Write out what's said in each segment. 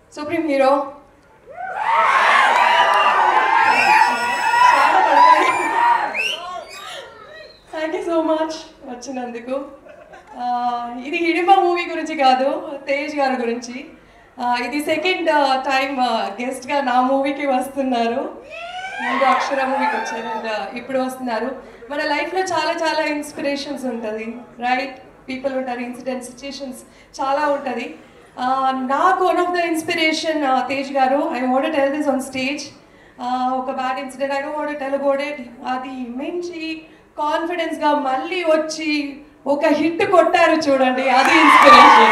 supreme hero thank you so much వచ్చినందుకు ఆ, ఇది హిడింబ మూవీ గురించి కాదు తేజ్ గారి గురించి ఆ, ఇది సెకండ్ టైం గెస్ట్గా నా మూవీకి వస్తున్నారు ముందు అక్షర మూవీకి వచ్చారు అండ్ ఇప్పుడు వస్తున్నారు మన లైఫ్లో చాలా చాలా ఇన్స్పిరేషన్స్ ఉంటుంది రైట్ పీపుల్ ఉంటారు ఇన్సిడెంట్స్ సిచ్యుయేషన్స్ చాలా ఉంటుంది నాకు one of the inspiration Tej garu I want tell this on stage ఒక bad incident I don't want tell about it అది మించి కాన్ఫిడెన్స్గా మళ్ళీ వచ్చి ఒక హిట్ కొట్టారు చూడండి అది inspiration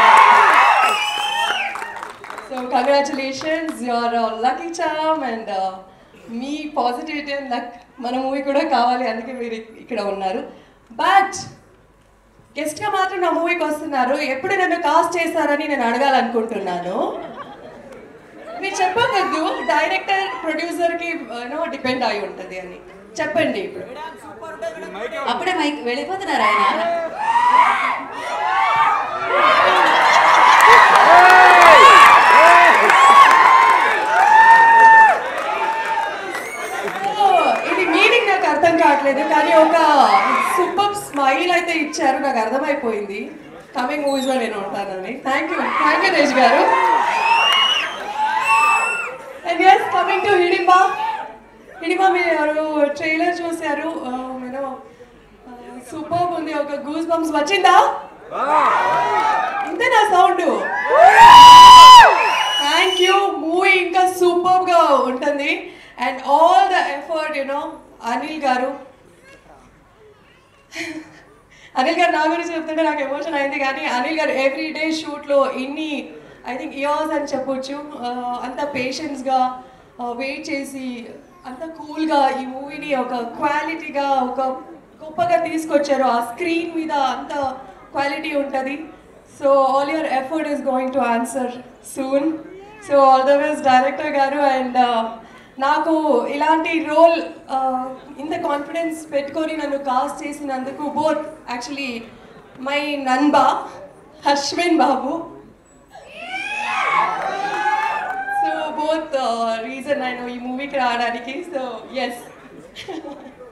so congratulations your lucky charm and మీ పాజిటివిటీ అండ్ లక్ మన మూవీ కూడా కావాలి అందుకే మీరు ఇక్కడ ఉన్నారు బట్ గెస్ట్గా మాత్రం నా మూవీకి వస్తున్నారు ఎప్పుడు నన్ను కాస్ట్ చేశారని నేను అడగాలనుకుంటున్నాను మీరు చెప్పగద్దు డైరెక్టర్ ప్రొడ్యూసర్కి యూనో డిపెండ్ అయి ఉంటుంది అని చెప్పండి ఇప్పుడు అప్పుడే మైక్ వెళ్ళిపోతున్నారు ఆయన ఓ, ఇది మీనింగ్ నాకు అర్థం కావట్లేదు కానీ ఒక సూపర్ స్మైల్ అయితే ఇచ్చారు నాకు అర్థమైపోయింది కమింగ్ మూవీస్ లో నేను ఉంటానని thank you thank you Tej garu and yes coming to Hidimba Hidimba మీరు ట్రైలర్ చూశారు నేను సూపర్ ఉంది ఒక గూస్ బంప్స్ వచ్చిందా ఇంతేనా సౌండ్ థ్యాంక్ యూ మూవీ ఇంకా సూపర్ గా ఉంటుంది and all the effort you know Anil garu Anil గారు నా గురించి చెప్తుంటే నాకు ఎమోషన్ అయింది కానీ అనిల్ గారు ఎవ్రీ డే షూట్లో ఇన్ని ఐ థింక్ ఇయర్స్ అని చెప్పొచ్చు ఆ, అంత పేషెన్స్గా వెయిట్ చేసి అంత కూల్గా ఈ మూవీని ఒక క్వాలిటీగా ఒక గొప్పగా తీసుకొచ్చారు ఆ స్క్రీన్ మీద అంత క్వాలిటీ ఉంటుంది so all your effort is going to answer soon so all the best director garu and నాకు ఇలాంటి రోల్ ఇంత కాన్ఫిడెన్స్ పెట్టుకొని నన్ను కాస్ట్ చేసినందుకు బోత్ యాక్చువల్లీ మై నన్బా Harshvin Babu so both reason నేను ఈ మూవీకి రావడానికి సో ఎస్